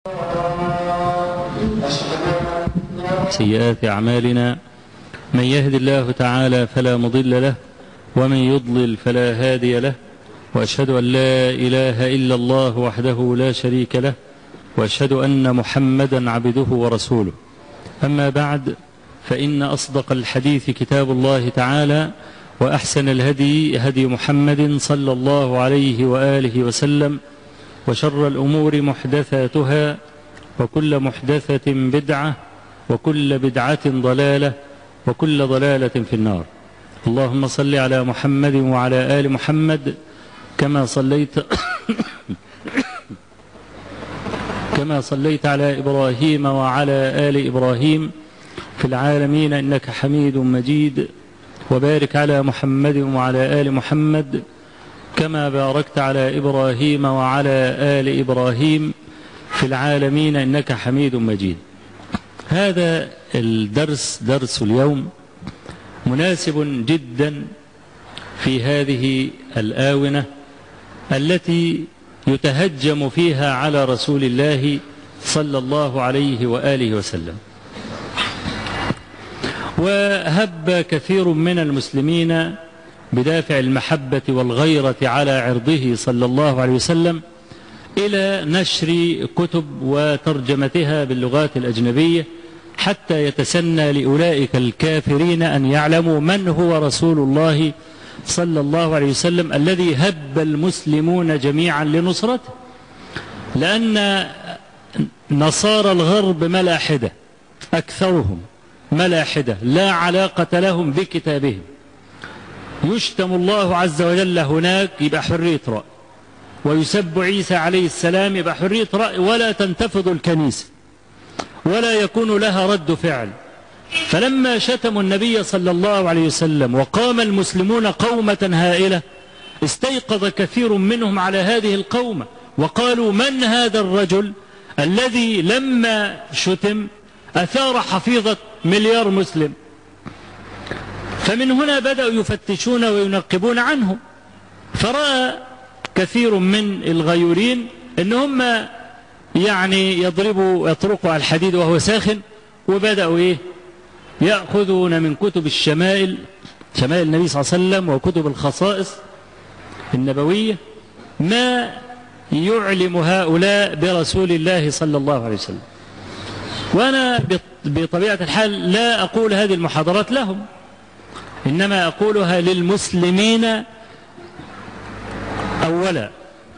سيئات أعمالنا من يهد الله تعالى فلا مضل له ومن يضلل فلا هادي له وأشهد أن لا إله إلا الله وحده لا شريك له وأشهد أن محمدا عبده ورسوله أما بعد فإن أصدق الحديث كتاب الله تعالى وأحسن الهدي هدي محمد صلى الله عليه وآله وسلم وشر الأمور محدثاتها وكل محدثة بدعة وكل بدعة ضلالة وكل ضلالة في النار اللهم صل على محمد وعلى آل محمد كما صليت كما صليت على إبراهيم وعلى آل إبراهيم في العالمين إنك حميد مجيد وبارك على محمد وعلى آل محمد كما باركت على إبراهيم وعلى آل إبراهيم في العالمين إنك حميد مجيد هذا الدرس درس اليوم مناسب جدا في هذه الآونة التي يتهجم فيها على رسول الله صلى الله عليه وآله وسلم وهب كثير من المسلمين بدافع المحبة والغيرة على عرضه صلى الله عليه وسلم إلى نشر كتب وترجمتها باللغات الأجنبية حتى يتسنى لأولئك الكافرين أن يعلموا من هو رسول الله صلى الله عليه وسلم الذي هب المسلمون جميعا لنصرته لأن نصارى الغرب ملاحدة أكثرهم ملاحدة لا علاقة لهم بكتابهم يشتم الله عز وجل هناك يبقى حرية رأي ويسب عيسى عليه السلام يبقى حرية رأي ولا تنتفض الكنيسة ولا يكون لها رد فعل فلما شتموا النبي صلى الله عليه وسلم وقام المسلمون قومة هائلة استيقظ كثير منهم على هذه القومة وقالوا من هذا الرجل الذي لما شتم أثار حفيظة مليار مسلم فمن هنا بدأوا يفتشون وينقبون عنه فرأى كثير من الغيورين ان هم يعني يضربوا يطرقوا الحديد وهو ساخن وبدأوا ايه يأخذون من كتب الشمائل شمائل النبي صلى الله عليه وسلم وكتب الخصائص النبوية ما يعلم هؤلاء برسول الله صلى الله عليه وسلم وأنا بطبيعة الحال لا أقول هذه المحاضرات لهم إنما أقولها للمسلمين أولا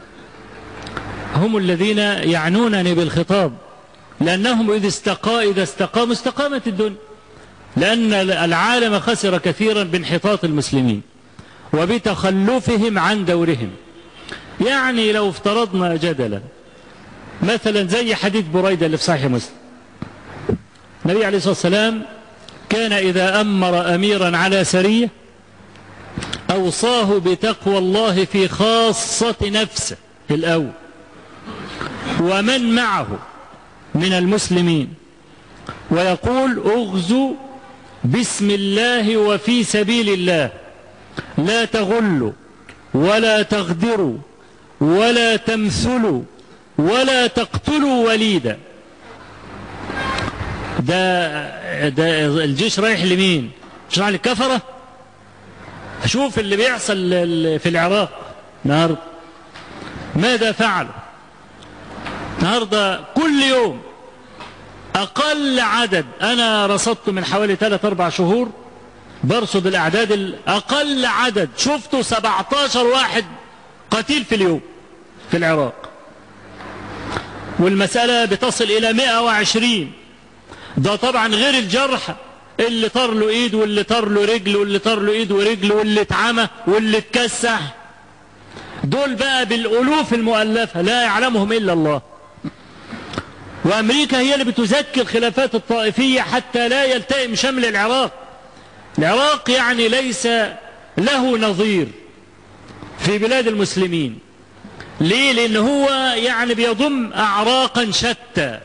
هم الذين يعنونني بالخطاب لأنهم إذا استقا إذا استقاموا استقامت الدنيا لأن العالم خسر كثيرا بانحطاط المسلمين وبتخلفهم عن دورهم يعني لو افترضنا جدلا مثلا زي حديث بريدة اللي في صحيح مسلم النبي عليه الصلاة والسلام كان إذا أمر أميرا على سرية أوصاه بتقوى الله في خاصة نفسه الأول ومن معه من المسلمين ويقول اغزوا بسم الله وفي سبيل الله لا تغلوا ولا تغدروا ولا تمثلوا ولا تقتلوا وليدا ده, ده الجيش رايح لمين مش رايح للكفرة شوف اللي بيحصل في العراق النهارده ماذا فعلوا النهارده كل يوم أقل عدد أنا رصدت من حوالي 3 أربع شهور برصد الأعداد أقل عدد شفته 17 واحد قتيل في اليوم في العراق والمسألة بتصل إلى 120 ده طبعا غير الجرحى اللي طار له ايد واللي طار له رجل واللي طار له ايد ورجل واللي اتعمى واللي اتكسح دول بقى بالالوف المؤلفه لا يعلمهم الا الله وامريكا هي اللي بتزكي الخلافات الطائفيه حتى لا يلتئم شمل العراق العراق يعني ليس له نظير في بلاد المسلمين ليه لان هو يعني بيضم اعراقا شتى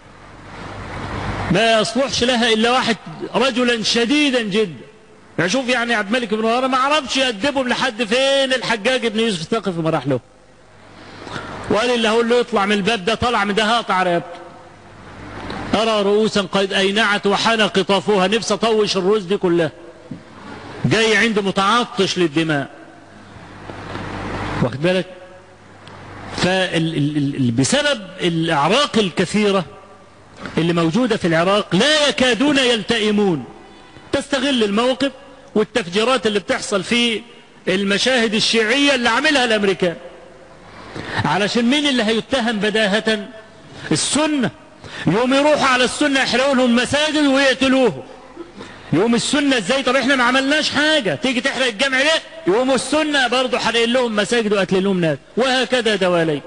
ما يصلحش لها الا واحد رجلا شديدا جدا يعني شوف يعني عبد الملك بن مروان ما عرفش يأدبهم لحد فين الحجاج بن يوسف الثقفي ما راح له وقال اللي هقول له يطلع من الباب ده طلع من ده هقطع رقبته أرى رؤوسا قد أينعت وحان قطافها نفسي أطوش الرؤوس دي كلها جاي عند متعطش للدماء واخد بالك فبسبب الأعراق الكثيرة اللي موجودة في العراق لا يكادون يلتئمون تستغل الموقف والتفجيرات اللي بتحصل في المشاهد الشيعية اللي عاملها الأمريكان علشان مين اللي هيتهم بداهة السنة يوم يروحوا على السنة يحرقوا لهم مساجد ويقتلوه يوم السنة ازاي طب احنا ما عملناش حاجة تيجي تحرق الجامع ليه يوم السنة برضه حرقين لهم مساجد وقتل لهم ناس وهكذا دواليك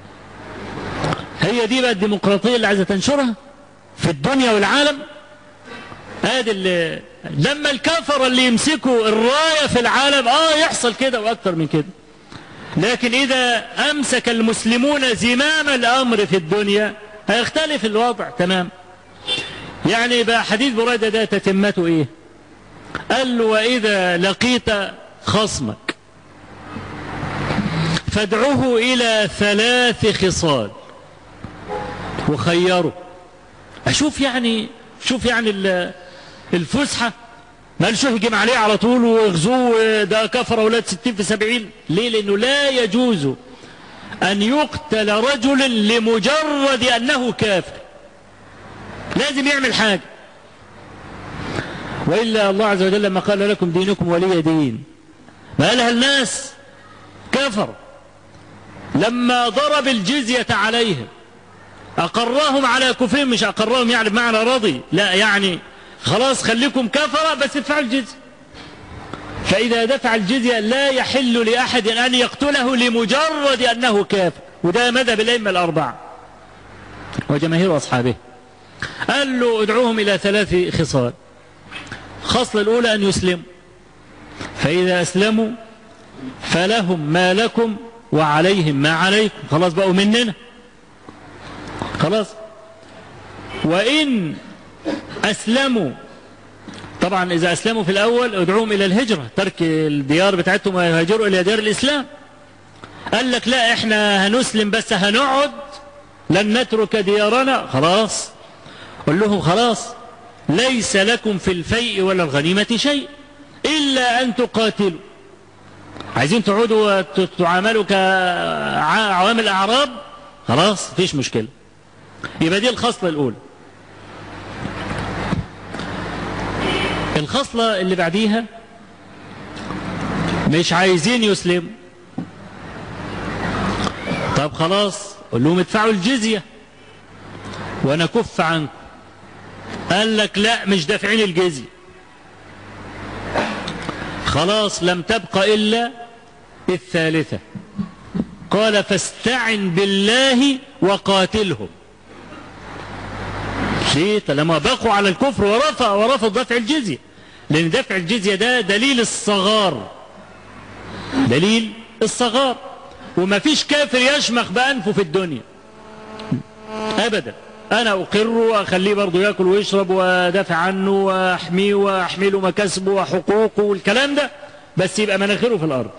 هي دي بقى الديمقراطية اللي عايزة تنشرها في الدنيا والعالم ادي اللي لما الكفر اللي يمسكوا الراية في العالم اه يحصل كده واكتر من كده لكن اذا امسك المسلمون زمام الامر في الدنيا هيختلف الوضع تمام يعني بقى حديث بريدة ده تتمته ايه قال له واذا لقيت خصمك فادعه الى ثلاث خصال وخيره اشوف يعني شوف يعني الفسحة ما قالش يهجم عليه على طول ويغزوه ده كفر اولاد ستين في سبعين ليه لانه لا يجوز ان يقتل رجل لمجرد انه كافر لازم يعمل حاجة وإلا الله عز وجل لما قال لكم دينكم ولي دين ما قالها الناس كفر لما ضرب الجزية عليهم أقرهم على كفرهم مش أقرهم يعني بمعنى رضي لا يعني خلاص خليكم كفرة بس ادفعوا الجزية فإذا دفع الجزية لا يحل لأحد أن يقتله لمجرد أنه كافر وده مذهب الأئمة الأربعة وجماهير أصحابه قال له ادعوهم إلى ثلاث خصال خصلة الأولى أن يسلموا فإذا أسلموا فلهم ما لكم وعليهم ما عليكم خلاص بقوا مننا خلاص وإن أسلموا طبعا إذا أسلموا في الأول ادعوهم إلى الهجرة ترك الديار بتاعتهم ويهاجروا إلى ديار الإسلام قال لك لا احنا هنسلم بس هنقعد لن نترك ديارنا خلاص قل لهم خلاص ليس لكم في الفيء ولا الغنيمة شيء إلا أن تقاتلوا عايزين تقعدوا وتعاملوا كعوامل أعراب خلاص فيش مشكلة يبقى دي الخصلة الأولى الخصلة اللي بعديها مش عايزين يسلموا طب خلاص قول لهم ادفعوا الجزية ونكف عنكم قال لك لا مش دافعين الجزية خلاص لم تبق إلا الثالثة قال فاستعن بالله وقاتلهم ليه طالما بقوا على الكفر ورفع ورفض دفع الجزية لأن دفع الجزية ده دليل الصغار دليل الصغار وما فيش كافر يشمخ بأنفه في الدنيا أبدا أنا أقر وأخليه برضه يأكل ويشرب ودافع عنه وأحميه وأحمله مكاسبه وحقوقه والكلام ده بس يبقى مناخيره في الأرض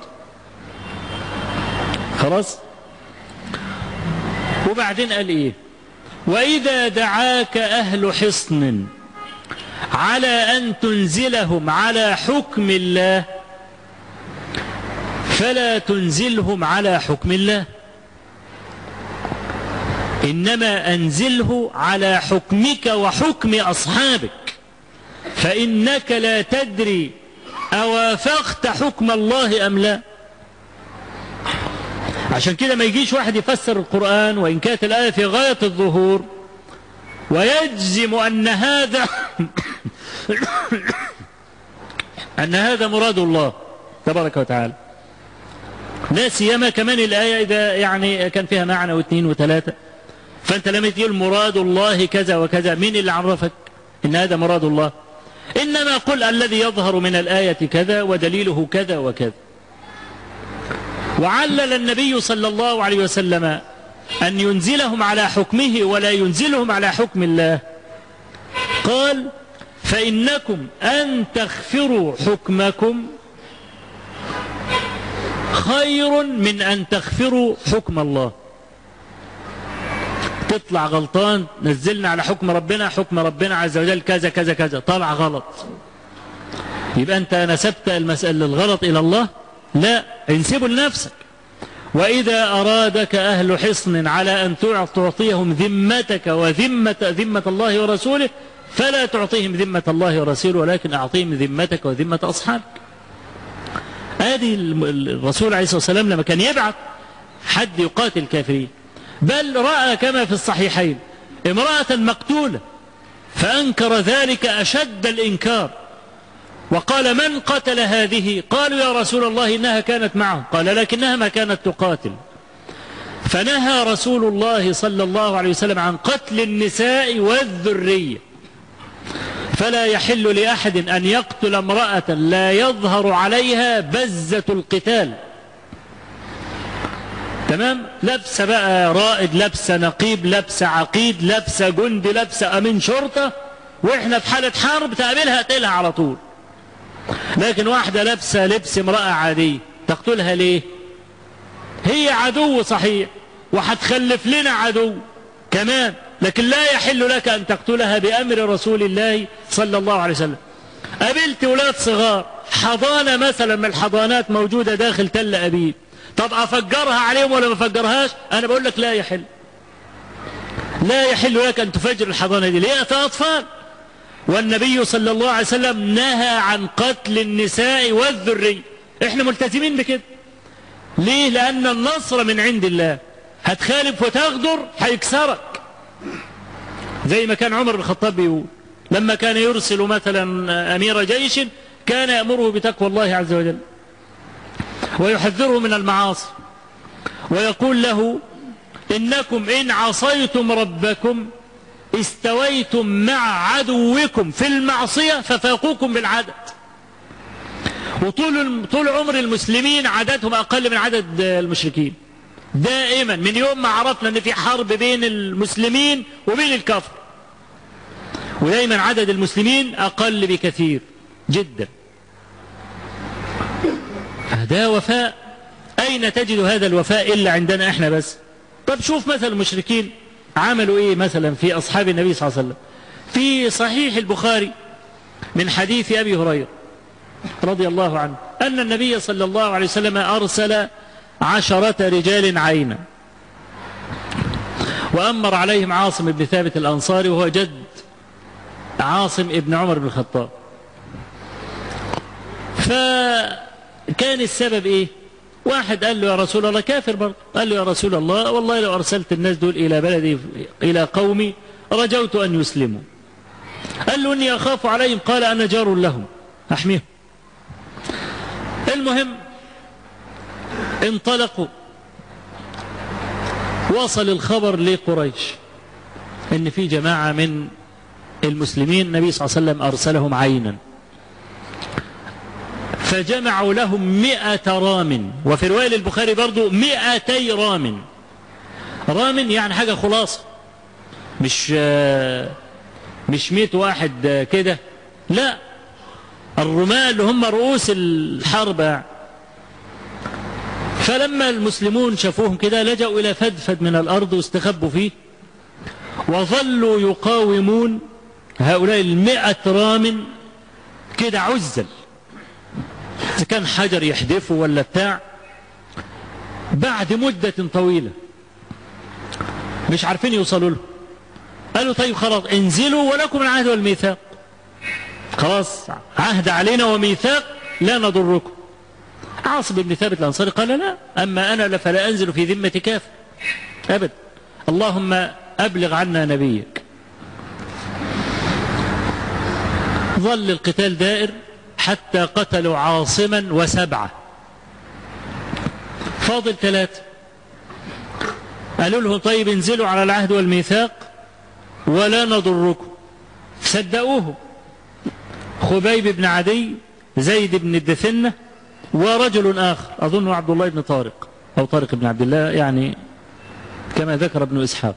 خلاص وبعدين قال إيه وإذا دعاك أهل حصن على أن تنزلهم على حكم الله فلا تنزلهم على حكم الله إنما أنزله على حكمك وحكم أصحابك فإنك لا تدري أوافقت حكم الله أم لا عشان كده ما يجيش واحد يفسر القرآن وإن كانت الآية في غاية الظهور ويجزم أن هذا أن هذا مراد الله تبارك وتعالى لا سيما كمان الآية إذا يعني كان فيها معنى واثنين وثلاثة فأنت لما تقول مراد الله كذا وكذا مين اللي عرفك إن هذا مراد الله إنما قل الذي يظهر من الآية كذا ودليله كذا وكذا وعلل النبي صلى الله عليه وسلم أن ينزلهم على حكمه ولا ينزلهم على حكم الله قال فإنكم أن تغفروا حكمكم خير من أن تغفروا حكم الله تطلع غلطان نزلنا على حكم ربنا حكم ربنا عز وجل كذا كذا كذا طلع غلط يبقى أنت نسبت المسألة الغلط إلى الله لا انسبه لنفسك وإذا أرادك أهل حصن على أن تعطيهم ذمتك وذمة ذمة الله ورسوله فلا تعطيهم ذمة الله ورسوله ولكن أعطيهم ذمتك وذمة أصحابك هذه الرسول عليه الصلاة والسلام لما كان يبعث حد يقاتل الكافرين بل رأى كما في الصحيحين امرأة مقتولة فأنكر ذلك أشد الإنكار وقال من قتل هذه قالوا يا رسول الله إنها كانت معه قال لكنها ما كانت تقاتل فنهى رسول الله صلى الله عليه وسلم عن قتل النساء والذرية فلا يحل لأحد أن يقتل امرأة لا يظهر عليها بزة القتال تمام لبس بقى رائد لبس نقيب لبس عقيد لبس جندي لبس أمين شرطة وإحنا في حالة حرب تقابلها تقتلها على طول لكن واحدة لابسة لبس امرأة عادية تقتلها ليه هي عدو صحيح وهتخلف لنا عدو كمان لكن لا يحل لك أن تقتلها بأمر رسول الله صلى الله عليه وسلم قابلت ولاد صغار حضانة مثلا من الحضانات موجودة داخل تل أبيب طب أفجرها عليهم ولا ما أفجرهاش أنا بقول لك لا يحل لا يحل لك أن تفجر الحضانة دي ليه أطفال والنبي صلى الله عليه وسلم نهى عن قتل النساء والذرية احنا ملتزمين بكده ليه لأن النصر من عند الله هتخالف وتغدر هيكسرك زي ما كان عمر بن الخطاب بيقول لما كان يرسل مثلا أمير جيش كان يأمره بتقوى الله عز وجل ويحذره من المعاصي ويقول له إنكم إن عصيتم ربكم استويتم مع عدوكم في المعصية ففاقوكم بالعدد وطول طول عمر المسلمين عددهم أقل من عدد المشركين دائما من يوم ما عرفنا ان في حرب بين المسلمين وبين الكفر ودائما عدد المسلمين أقل بكثير جدا ده وفاء أين تجد هذا الوفاء إلا عندنا إحنا بس طب شوف مثلا المشركين عملوا إيه مثلا في أصحاب النبي صلى الله عليه وسلم في صحيح البخاري من حديث أبي هريرة رضي الله عنه أن النبي صلى الله عليه وسلم أرسل عشرة رجال عينا وأمر عليهم عاصم بن ثابت الأنصاري وهو جد عاصم ابن عمر بن الخطاب فكان السبب إيه واحد قال له يا رسول الله كافر برضه قال له يا رسول الله والله لو أرسلت الناس دول إلى بلدي إلى قومي رجوت أن يسلموا قال له إني أخاف عليهم قال أنا جار لهم أحميهم المهم انطلقوا وصل الخبر لقريش ان في جماعة من المسلمين النبي صلى الله عليه وسلم أرسلهم عينا فجمعوا لهم مئة رام وفي رواية البخاري برضو مئتي رام رام يعني حاجة خلاصة مش مش مئة واحد كده لا الرماة اللي هم رؤوس الحرب فلما المسلمون شافوهم كده لجأوا إلى فدفد من الأرض واستخبوا فيه وظلوا يقاومون هؤلاء المئة رام كده عزل إذا كان حجر يحدفه ولا بتاع بعد مدة طويلة مش عارفين يوصلوا له قالوا طيب خلاص انزلوا ولكم العهد والميثاق خلاص عهد علينا وميثاق لا نضركم عاصم بن ثابت الأنصاري قال لا أما أنا فلا أنزل في ذمة كافر أبدا اللهم أبلغ عنا نبيك ظل القتال دائر حتى قتلوا عاصما وسبعة فاضل ثلاثة قالوا له طيب انزلوا على العهد والميثاق ولا نضركم صدقوه خبيب بن عدي زيد بن الدثنة ورجل آخر أظنه عبد الله بن طارق أو طارق بن عبد الله يعني كما ذكر ابن إسحاق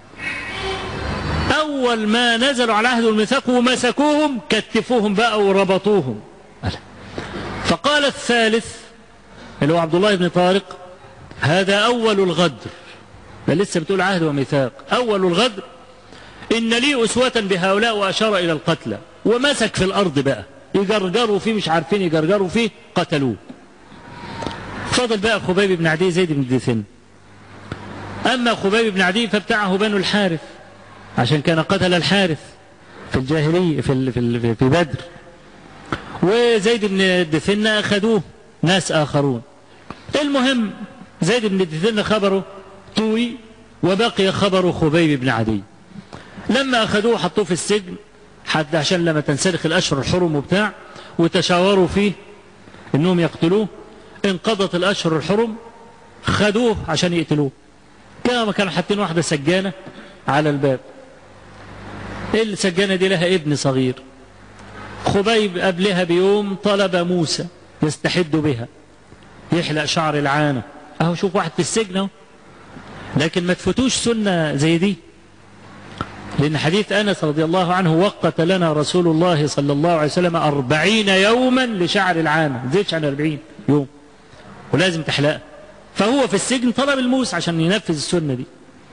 أول ما نزلوا على عهد الميثاق ومسكوهم كتفوهم بقى وربطوهم فقال الثالث اللي هو عبد الله بن طارق هذا أول الغدر ده لسه بتقول عهد وميثاق أول الغدر إن لي أسوة بهؤلاء وأشار إلى القتلى ومسك في الأرض بقى يجرجروا فيه مش عارفين يجرجروا فيه قتلوه فضل بقى خبيب بن عدي زيد بن دثن أما خبيب بن عدي فابتعه بنو الحارث عشان كان قتل الحارث في الجاهلية في ال- في ال- في بدر وزيد بن دثن أخذوه ناس آخرون المهم زيد بن دثن خبره طوي وبقي خبر خبيب بن عدي لما أخذوه حطوه في السجن حتى عشان لما تنسلخ الأشهر الحرم وبتاع وتشاوروا فيه إنهم يقتلوه انقضت الأشهر الحرم خدوه عشان يقتلوه كانوا كانوا حاطين واحدة سجانة على الباب السجانة دي لها ابن صغير خبيب قبلها بيوم طلب موسى يستحد بها يحلق شعر العانة اهو شوف واحد في السجن اهو لكن ما تفوتوش سنة زي دي لأن حديث أنس رضي الله عنه وقت لنا رسول الله صلى الله عليه وسلم أربعين يوما لشعر العانة ما تزيدش عن أربعين يوم ولازم تحلقها فهو في السجن طلب الموس عشان ينفذ السنة دي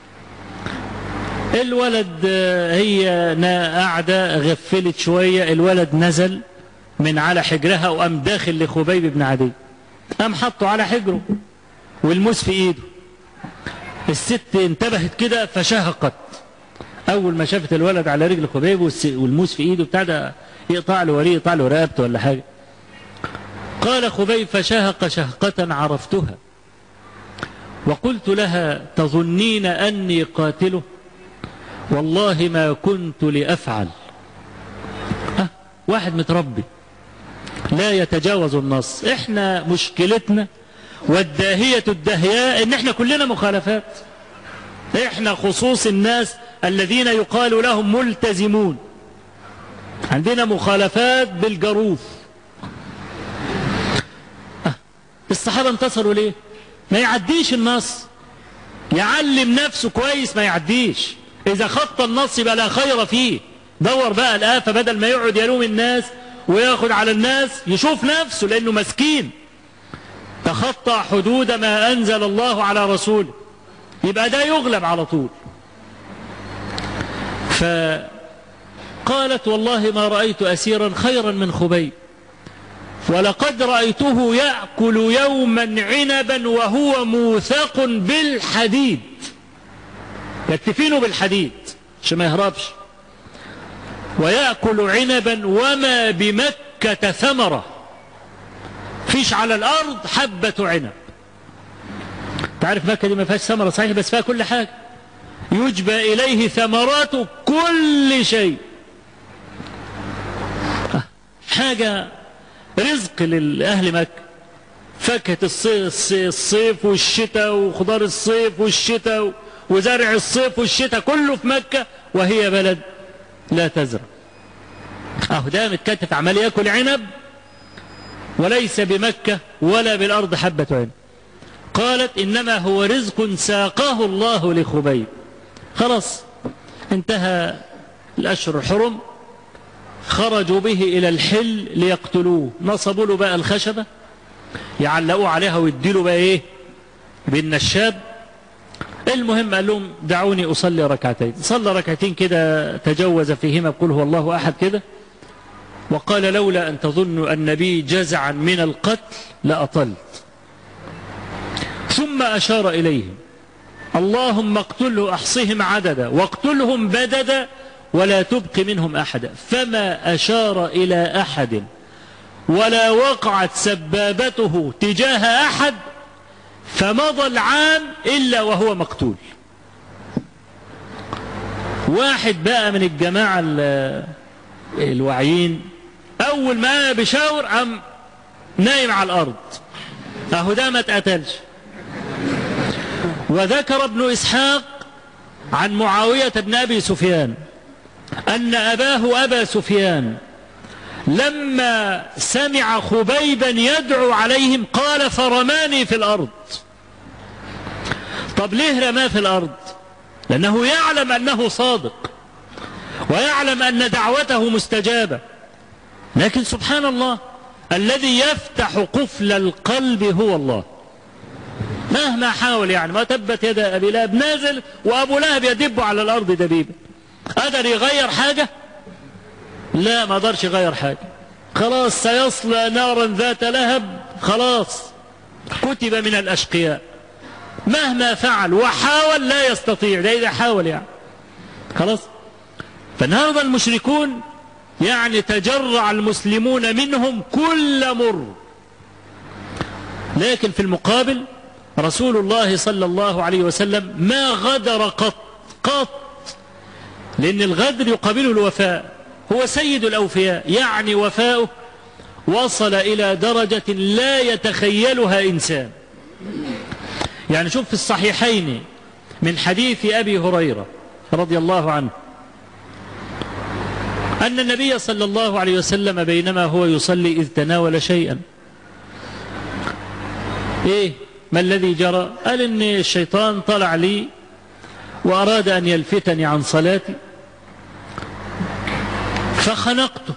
الولد آه، هي نا- قاعدة غفلت شوية الولد نزل من على حجرها وقام داخل لخبيب بن عدي قام حطه على حجره والموس في ايده الست انتبهت كده فشهقت اول ما شافت الولد على رجل خبيب والس- والموس في ايده بتاع ده يقطع له وريه يقطع له رقبته ولا حاجه قال خبيب فشهق شهقة عرفتها وقلت لها تظنين أني قاتله والله ما كنت لأفعل أه واحد متربي لا يتجاوز النص احنا مشكلتنا والداهية الدهياء ان احنا كلنا مخالفات احنا خصوص الناس الذين يقال لهم ملتزمون عندنا مخالفات بالجروف أه، الصحابة انتصروا ليه ما يعديش النص يعلم نفسه كويس ما يعديش اذا خط النص يبقى لا خير فيه دور بقى الآفة بدل ما يقعد يلوم الناس وياخد على الناس يشوف نفسه لانه مسكين تخطى حدود ما انزل الله على رسوله يبقى ده يغلب على طول فقالت والله ما رأيت أسيرا خيرا من خبيب ولقد رأيته يأكل يوما عنبا وهو موثق بالحديد يكتفينه بالحديد عشان ما يهربش ويأكل عنبا وما بمكة ثمرة فيش على الأرض حبة عنب تعرف مكة دي ما فيهاش ثمرة صحيح بس فيها كل حاجة يجبى إليه ثمرات كل شيء آه، حاجة رزق لأهل مكة فاكهة الصيف, الصيف والشتاء وخضار الصيف والشتاء وزرع الصيف والشتاء كله في مكة وهي بلد لا تزرع اهو ده متكتف عمال ياكل عنب وليس بمكة ولا بالأرض حبة عنب قالت إنما هو رزق ساقاه الله لخبيب خلاص انتهى الأشهر الحرم خرجوا به إلى الحل ليقتلوه نصبوا له بقى الخشبة يعلقوه عليها ويديله بقى إيه بالنشاب المهم قال لهم دعوني أصلي ركعتين صلى ركعتين كده تجوز فيهما بقول هو الله أحد كده وقال لولا أن تظنوا أن بي جزعا من القتل لأطلت ثم أشار إليهم اللهم اقتله أحصهم عددا واقتلهم بددا ولا تبق منهم أحدا فما أشار إلى أحد ولا وقعت سبابته تجاه أحد فمضى العام إلا وهو مقتول واحد بقى من الجماعة ال- الواعيين أول ما بشاور قام نايم على الأرض أهو ده ما اتقتلش وذكر ابن إسحاق عن معاوية بن أبي سفيان أن أباه أبا سفيان لما سمع خبيبا يدعو عليهم قال فرماني في الأرض طب ليه رماه في الأرض لأنه يعلم أنه صادق ويعلم أن دعوته مستجابة لكن سبحان الله الذي يفتح قفل القلب هو الله مهما حاول يعني ما تبت يد أبي لهب نازل وأبو لهب يدب على الأرض دبيبا قدر يغير حاجة لا ما قدرش يغير حاجة خلاص سيصلى نارا ذات لهب خلاص كتب من الأشقياء مهما فعل وحاول لا يستطيع ده إذا حاول يعني خلاص فالنهارده المشركون يعني تجرع المسلمون منهم كل مر لكن في المقابل رسول الله صلى الله عليه وسلم ما غدر قط قط لأن الغدر يقابله الوفاء هو سيد الأوفياء يعني وفاؤه وصل إلى درجة لا يتخيلها إنسان يعني شوف في الصحيحين من حديث أبي هريرة رضي الله عنه أن النبي صلى الله عليه وسلم بينما هو يصلي إذ تناول شيئا إيه ما الذي جرى قال إن الشيطان طلع لي وأراد أن يلفتني عن صلاتي فخنقته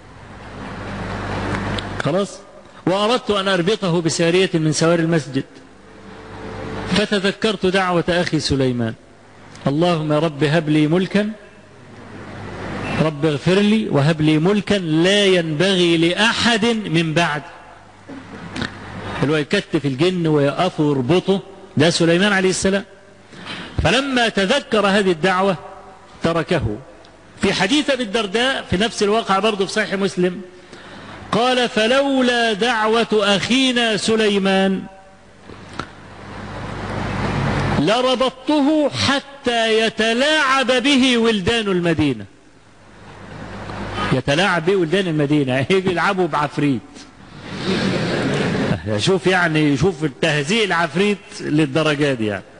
خلاص وأردت أن أربطه بسارية من سوار المسجد فتذكرت دعوة أخي سليمان اللهم يا رب هب لي ملكا رب اغفر لي وهب لي ملكا لا ينبغي لأحد من بعد اللي هو يكتف الجن ويقفه ويربطه ده سليمان عليه السلام فلما تذكر هذه الدعوة تركه في حديث ابي الدرداء في نفس الواقع برضه في صحيح مسلم قال فلولا دعوة أخينا سليمان لربطته حتى يتلاعب به ولدان المدينة يتلاعب به ولدان المدينة يجي يلعبوا بعفريت شوف يعني شوف التهزيء العفريت للدرجات دي يعني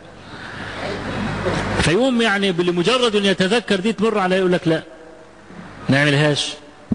فيقوم يعني لمجرد ان يتذكر دي تمر عليه يقول لك لا ما يعملهاش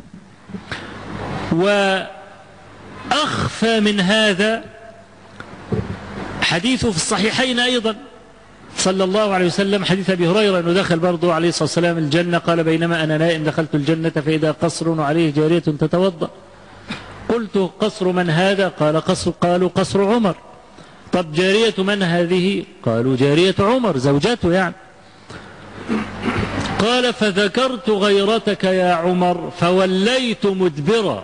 واخفى من هذا حديثه في الصحيحين ايضا صلى الله عليه وسلم حديث ابي هريره انه دخل برضه عليه الصلاه والسلام الجنه قال بينما انا نائم دخلت الجنه فاذا قصر وعليه جاريه تتوضا قلت قصر من هذا قال قصر قالوا قصر عمر طب جارية من هذه قالوا جارية عمر زوجته يعني قال فذكرت غيرتك يا عمر فوليت مدبرا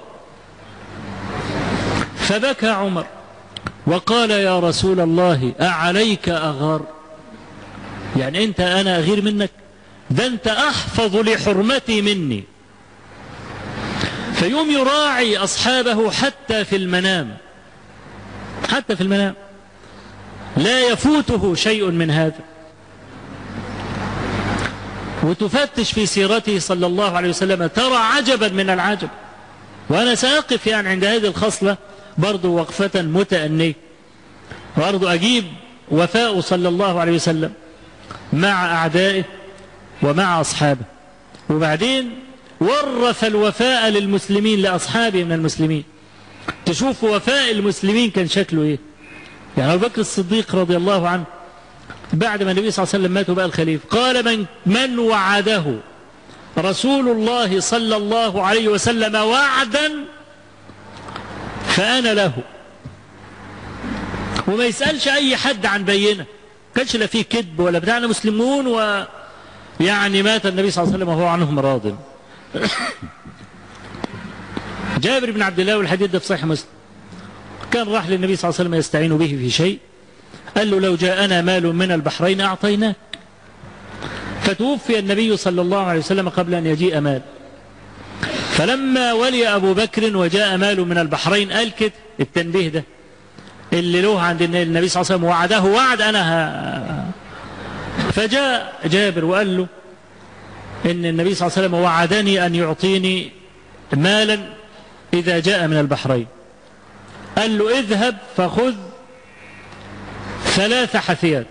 فبكى عمر وقال يا رسول الله أعليك أغار يعني أنت أنا أغير منك ده أنت أحفظ لحرمتي مني فيوم يراعي أصحابه حتى في المنام حتى في المنام لا يفوته شيء من هذا وتفتش في سيرته صلى الله عليه وسلم ترى عجبا من العجب وأنا سأقف يعني عند هذه الخصلة برضو وقفة متأنية برضو أجيب وفاء صلى الله عليه وسلم مع أعدائه ومع أصحابه وبعدين ورث الوفاء للمسلمين لأصحابه من المسلمين تشوف وفاء المسلمين كان شكله إيه يعني أبو بكر الصديق رضي الله عنه بعد ما النبي صلى الله عليه وسلم مات وبقى الخليفة قال من, من وعده رسول الله صلى الله عليه وسلم وعدا فأنا له وما يسألش أي حد عن بينة كانش لا فيه كذب ولا بتاعنا مسلمون و يعني مات النبي صلى الله عليه وسلم وهو عنهم راض جابر بن عبد الله والحديث ده في صحيح مسلم كان راح للنبي صلى الله عليه وسلم يستعين به في شيء قال له لو جاءنا مال من البحرين أعطيناك فتوفي النبي صلى الله عليه وسلم قبل أن يجيء مال فلما ولي أبو بكر وجاء مال من البحرين قال كده التنبيه ده اللي له عند النبي صلى الله عليه وسلم وعده وعد أنا ها فجاء جابر وقال له إن النبي صلى الله عليه وسلم وعدني أن يعطيني مالا إذا جاء من البحرين قال له اذهب فخذ ثلاث حثيات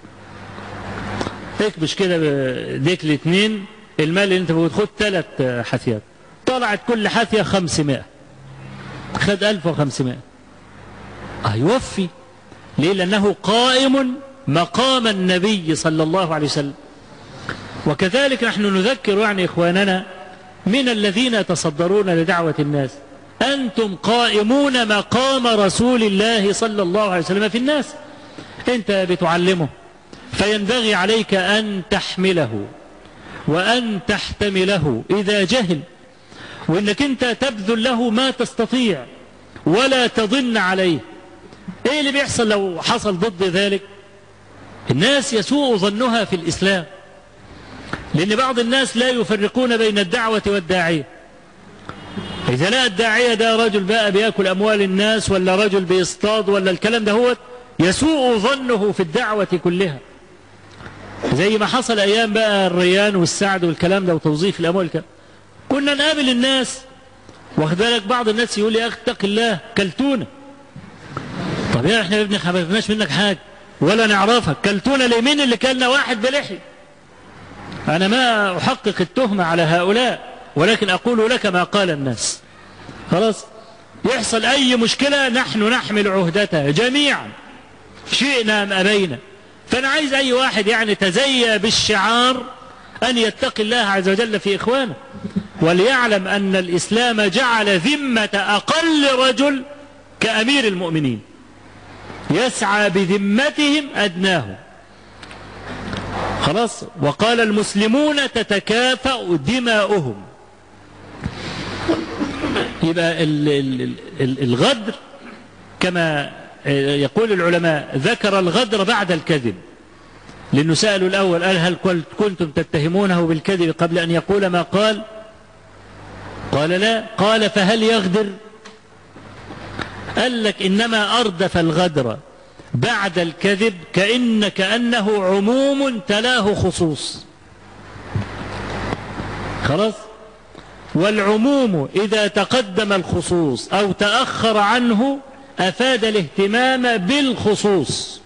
اكبش كده ديك الاثنين المال اللي انت خد ثلاث حثيات طلعت كل حثية خمسمائة خد ألف وخمسمائة هيوفي ليه لأنه قائم مقام النبي صلى الله عليه وسلم وكذلك نحن نذكر يعني إخواننا من الذين يتصدرون لدعوة الناس أنتم قائمون مقام رسول الله صلى الله عليه وسلم في الناس انت بتعلمه فينبغي عليك ان تحمله وان تحتمله اذا جهل وانك انت تبذل له ما تستطيع ولا تضن عليه ايه اللي بيحصل لو حصل ضد ذلك الناس يسوء ظنها في الاسلام لان بعض الناس لا يفرقون بين الدعوة والداعية اذا لقى الداعية ده رجل بقى بياكل اموال الناس ولا رجل بيصطاد ولا الكلام ده هو يسوء ظنه في الدعوة كلها زي ما حصل ايام بقى الريان والسعد والكلام ده وتوظيف الاموال الكلام. كنا نقابل الناس واخد بالك بعض الناس يقول يا اخي اتق الله كلتونا طب يا احنا ابني ما عرفناش منك حاجه ولا نعرفك كلتونا ليه مين اللي كلنا واحد بلحي انا ما احقق التهمه على هؤلاء ولكن اقول لك ما قال الناس خلاص يحصل اي مشكله نحن نحمل عهدتها جميعا شئنا ام ابينا فانا عايز اي واحد يعني تزيى بالشعار ان يتقي الله عز وجل في اخوانه وليعلم أن الإسلام جعل ذمة أقل رجل كأمير المؤمنين يسعى بذمتهم أدناهم خلاص وقال المسلمون تتكافأ دماؤهم يبقى ال ال ال الغدر كما يقول العلماء ذكر الغدر بعد الكذب لأنه سألوا الأول قال هل كنتم تتهمونه بالكذب قبل أن يقول ما قال قال لا قال فهل يغدر قال لك إنما أردف الغدر بعد الكذب كأن كأنه عموم تلاه خصوص خلاص والعموم إذا تقدم الخصوص أو تأخر عنه أفاد الاهتمام بالخصوص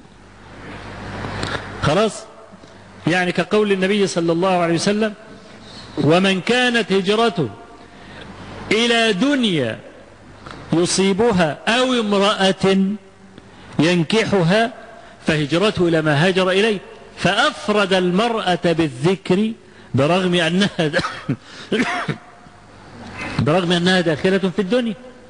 خلاص يعني كقول النبي صلى الله عليه وسلم ومن كانت هجرته إلى دنيا يصيبها أو امرأة ينكحها فهجرته إلى ما هاجر إليه فأفرد المرأة بالذكر برغم أنها برغم أنها داخلة في الدنيا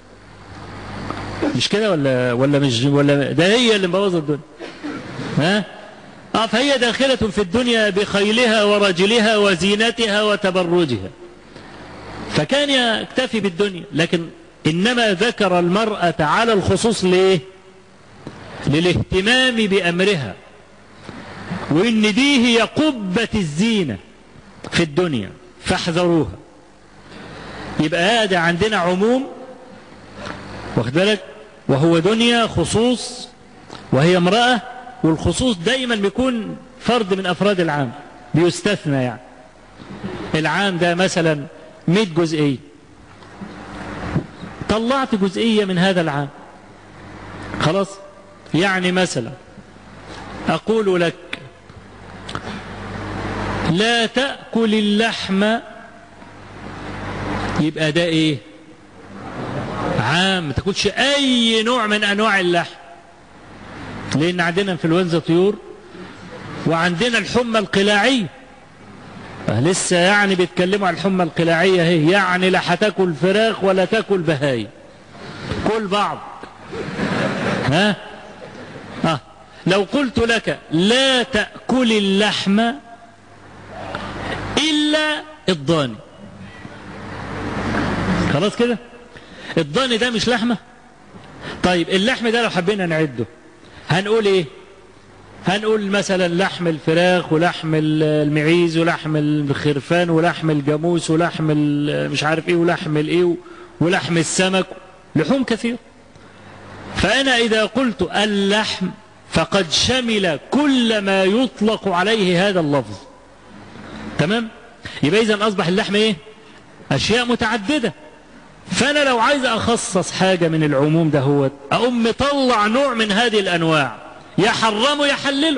مش كده ولا ولا مش ولا ده هي اللي مبوظه الدنيا ها اه فهي داخلة في الدنيا بخيلها ورجلها وزينتها وتبرجها فكان يكتفي بالدنيا لكن إنما ذكر المرأة على الخصوص ليه للاهتمام بأمرها وإن دي هي قبة الزينة في الدنيا فاحذروها يبقى هذا عندنا عموم واخد بالك وهو دنيا خصوص وهي امرأة والخصوص دايما بيكون فرد من أفراد العام بيستثنى يعني العام ده مثلا 100 جزئية طلعت جزئية من هذا العام خلاص يعني مثلا أقول لك لا تأكل اللحم يبقى ده ايه عام ما تاكلش اي نوع من انواع اللحم لان عندنا انفلونزا طيور وعندنا الحمى القلاعيه لسه يعني بيتكلموا عن الحمى القلاعيه اهي يعني لا هتاكل فراخ ولا تاكل بهاي كل بعض ها اه لو قلت لك لا تاكل اللحم الا الضاني خلاص كده الضاني ده مش لحمة طيب اللحم ده لو حبينا نعده هنقول ايه هنقول مثلا لحم الفراخ ولحم المعيز ولحم الخرفان ولحم الجاموس ولحم مش عارف ايه ولحم الايه ولحم السمك لحوم كثير فأنا إذا قلت اللحم فقد شمل كل ما يطلق عليه هذا اللفظ تمام يبقى إذا أصبح اللحم إيه أشياء متعددة فأنا لو عايز أخصص حاجة من العموم ده هو أقوم مطلع نوع من هذه الأنواع يحرمه يحلله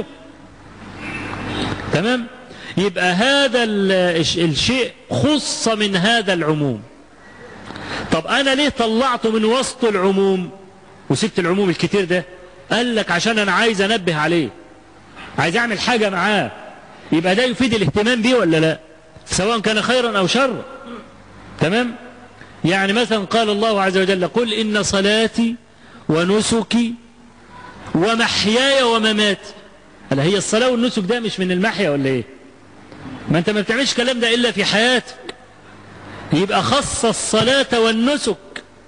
تمام يبقى هذا الشيء خص من هذا العموم طب أنا ليه طلعته من وسط العموم وسبت العموم الكتير ده قال لك عشان أنا عايز أنبه عليه عايز أعمل حاجة معاه يبقى ده يفيد الاهتمام بيه ولا لا سواء كان خيرا أو شرا تمام يعني مثلا قال الله عز وجل قل إن صلاتي ونسكي ومحياي ومماتي هل هي الصلاة والنسك ده مش من المحيا ولا ايه ما انت ما بتعملش كلام ده الا في حياتك يبقى خص الصلاة والنسك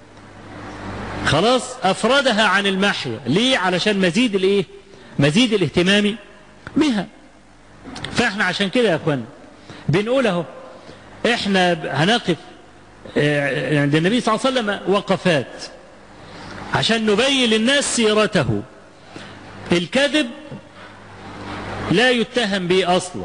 خلاص افردها عن المحيا ليه علشان مزيد الايه مزيد الاهتمام بها فاحنا عشان كده يا اخوان بنقول اهو احنا هنقف عند النبي صلى الله عليه وسلم وقفات عشان نبين للناس سيرته الكذب لا يتهم به اصلا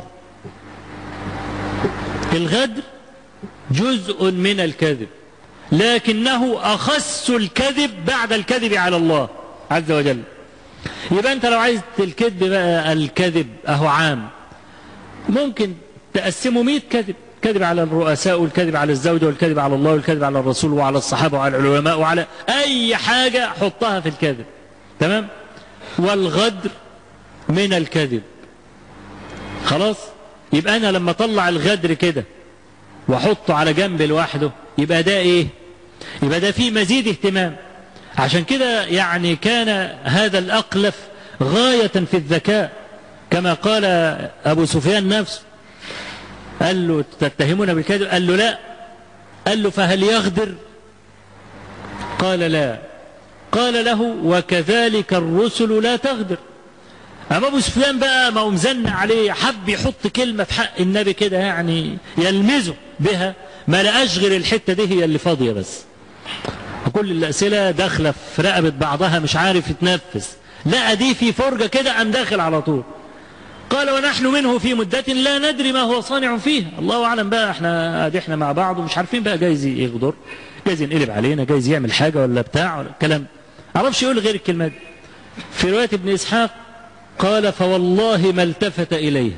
الغدر جزء من الكذب لكنه اخس الكذب بعد الكذب على الله عز وجل يبقى انت لو عايز الكذب بقى الكذب اهو عام ممكن تقسمه 100 كذب كذب على الرؤساء والكذب على الزوجة والكذب على الله والكذب على الرسول وعلى الصحابة وعلى العلماء وعلى أي حاجة حطها في الكذب تمام والغدر من الكذب خلاص يبقى أنا لما أطلع الغدر كده وأحطه على جنب لوحده يبقى ده إيه يبقى ده فيه مزيد اهتمام عشان كده يعني كان هذا الأقلف غاية في الذكاء كما قال أبو سفيان نفسه قال له تتهمون بالكذب قال له لا قال له فهل يغدر قال لا قال له وكذلك الرسل لا تغدر أما أبو سفيان بقى ما مزن عليه حب يحط كلمة في حق النبي كده يعني يلمزه بها ما لقاش غير الحتة دي هي اللي فاضية بس كل الأسئلة داخلة في رقبة بعضها مش عارف يتنفس لقى دي في فرجة كده قام داخل على طول قال ونحن منه في مدة لا ندري ما هو صانع فيها الله أعلم بقى احنا ادي احنا مع بعض ومش عارفين بقى جايز يغدر جايز ينقلب علينا جايز يعمل حاجة ولا بتاع ولا كلام عرفش يقول غير الكلمات دي في رواية ابن إسحاق قال فوالله ما التفت إليها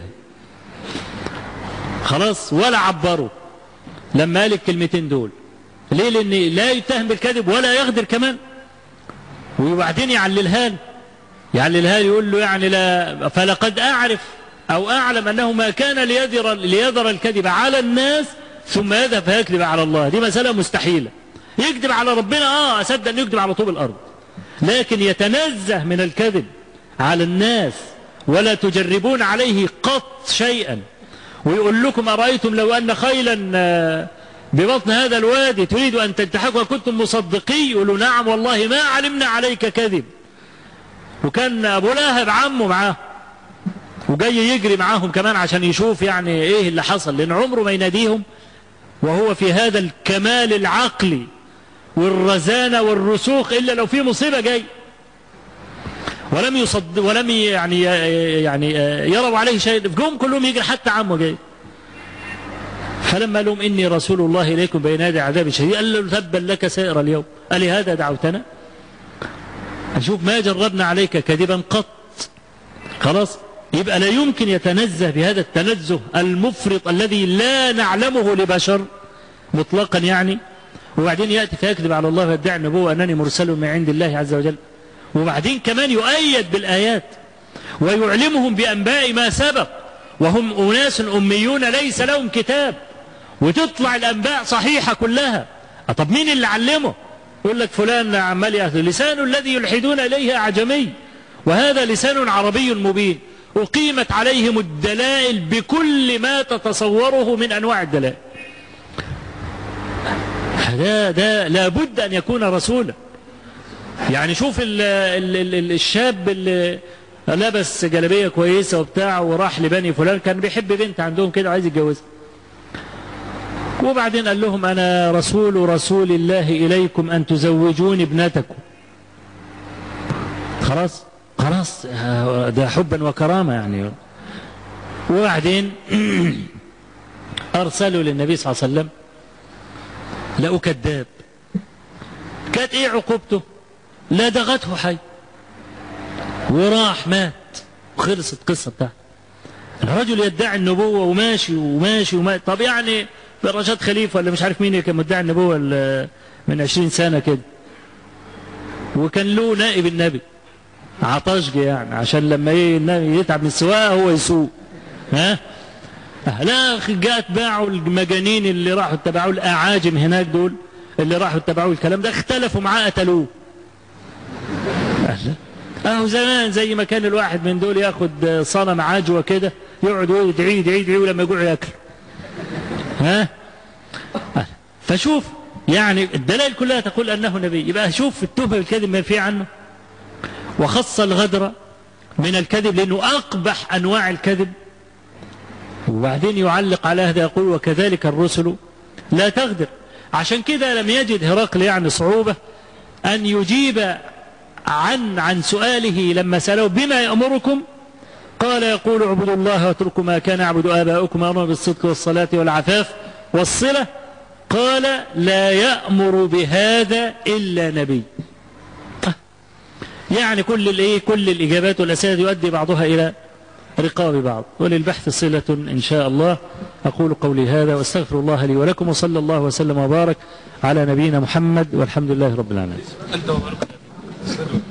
خلاص ولا عبروا لما قال الكلمتين دول ليه لأن لا يتهم بالكذب ولا يغدر كمان وبعدين يعللها له يعللها يقول له يعني لا فلقد أعرف أو أعلم أنه ما كان ليذر, ليذر الكذب على الناس ثم يذهب فيكذب على الله دي مسألة مستحيلة يكذب على ربنا آه أصدق أن يكذب على طوب الأرض لكن يتنزه من الكذب على الناس ولا تجربون عليه قط شيئا ويقول لكم أرأيتم لو أن خيلا ببطن هذا الوادي تريد أن تنتحكوا وكنتم مصدقي يقولوا نعم والله ما علمنا عليك كذب وكان أبو لهب عمه معاه وجاي يجري معاهم كمان عشان يشوف يعني ايه اللي حصل لان عمره ما يناديهم وهو في هذا الكمال العقلي والرزانة والرسوخ إلا لو في مصيبة جاي ولم يصد ولم يعني يعني يروا عليه شيء جم كلهم يجري حتى عمه جاي فلما لهم إني رسول الله إليكم بين يدي عذاب شديد قال له تبا لك سائر اليوم قال هذا دعوتنا أشوف ما جربنا عليك كذبا قط خلاص يبقى لا يمكن يتنزه بهذا التنزه المفرط الذي لا نعلمه لبشر مطلقا يعني وبعدين يأتي فيكذب على الله ويدعي النبوة أنني مرسل من عند الله عز وجل وبعدين كمان يؤيد بالآيات ويعلمهم بأنباء ما سبق وهم أناس أميون ليس لهم كتاب وتطلع الأنباء صحيحة كلها طب مين اللي علمه يقول لك فلان عمال يأخذ لسان الذي يلحدون إليه أعجمي وهذا لسان عربي مبين أقيمت عليهم الدلائل بكل ما تتصوره من أنواع الدلائل ده ده لابد أن يكون رسولا يعني شوف ال ال ال الشاب اللي لبس جلبية كويسة وبتاع وراح لبني فلان كان بيحب بنت عندهم كده عايز يتجوزها وبعدين قال لهم أنا رسول رسول الله إليكم أن تزوجوني ابنتكم خلاص خلاص ده حبا وكرامة يعني وبعدين أرسلوا للنبي صلى الله عليه وسلم لقوا كذاب كانت ايه عقوبته لدغته حي وراح مات وخلصت القصة بتاعته الرجل يدعي النبوة وماشي وماشي وماشي طب يعني رشاد خليفة ولا مش عارف مين كان مدعي النبوة من عشرين سنة كده وكان له نائب النبي عطشجي يعني عشان لما النبي يتعب من السواقة هو يسوق ها لا جاء اتباعوا المجانين اللي راحوا اتبعوا الاعاجم هناك دول اللي راحوا اتبعوا الكلام ده اختلفوا معاه قتلوه اهو زمان زي ما كان الواحد من دول ياخد صنم عجوه كده يقعد يدعي يدعي يدعي ولما يجوع ياكل ها فشوف يعني الدلائل كلها تقول انه نبي يبقى شوف التهمه بالكذب ما في عنه وخص الغدر من الكذب لانه اقبح انواع الكذب وبعدين يعلق على هذا يقول وكذلك الرسل لا تغدر عشان كده لم يجد هرقل يعني صعوبة أن يجيب عن عن سؤاله لما سألوه بما يأمركم قال يقول اعبدوا الله واتركوا ما كان يعبد آباؤكم وأمروا بالصدق والصلاة والعفاف والصلة قال لا يأمر بهذا إلا نبي يعني كل الايه كل الاجابات والاسئله يؤدي بعضها الى رقاب بعض وللبحث صلة إن شاء الله أقول قولي هذا واستغفر الله لي ولكم وصلى الله وسلم وبارك على نبينا محمد والحمد لله رب العالمين أنت وبارك